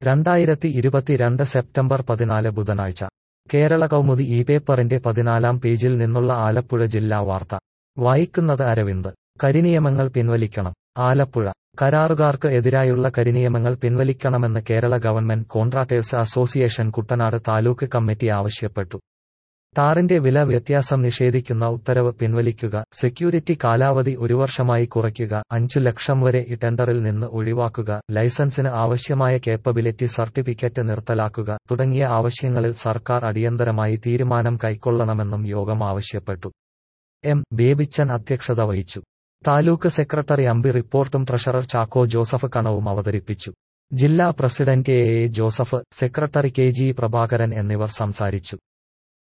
രണ്ടായിരത്തി ഇരുപത്തിരണ്ട് സെപ്റ്റംബർ പതിനാല് ബുധനാഴ്ച കേരള കൗമുദി ഈ പേപ്പറിന്റെ പതിനാലാം പേജിൽ നിന്നുള്ള ആലപ്പുഴ ജില്ലാ വാർത്ത വായിക്കുന്നത് അരവിന്ദ് കരിനിയമങ്ങൾ പിൻവലിക്കണം ആലപ്പുഴ കരാറുകാർക്ക് എതിരായുള്ള കരിനിയമങ്ങൾ പിൻവലിക്കണമെന്ന് Kerala government contractors association Kuttanad taluk committee ആവശ്യപ്പെട്ടു ടാറിന്റെ വില വ്യത്യാസം നിഷേധിക്കുന്ന ഉത്തരവ് പിൻവലിക്കുക സെക്യൂരിറ്റി കാലാവധി ഒരു വർഷമായി കുറയ്ക്കുക അഞ്ചു ലക്ഷം വരെ ഈ ടെൻഡറിൽ നിന്ന് ഒഴിവാക്കുക ലൈസൻസിന് ആവശ്യമായ കേപ്പബിലിറ്റി സർട്ടിഫിക്കറ്റ് നിർത്തലാക്കുക തുടങ്ങിയ ആവശ്യങ്ങളിൽ സർക്കാർ അടിയന്തരമായി തീരുമാനം കൈക്കൊള്ളണമെന്നും യോഗം ആവശ്യപ്പെട്ടു എം ബേബിച്ചൻ അധ്യക്ഷത വഹിച്ചു താലൂക്ക് സെക്രട്ടറി അമ്പി റിപ്പോർട്ടും ട്രഷറർ ചാക്കോ ജോസഫ് കണവും അവതരിപ്പിച്ചു ജില്ലാ president A A Joseph secretary K G Prabhakaran എന്നിവർ സംസാരിച്ചു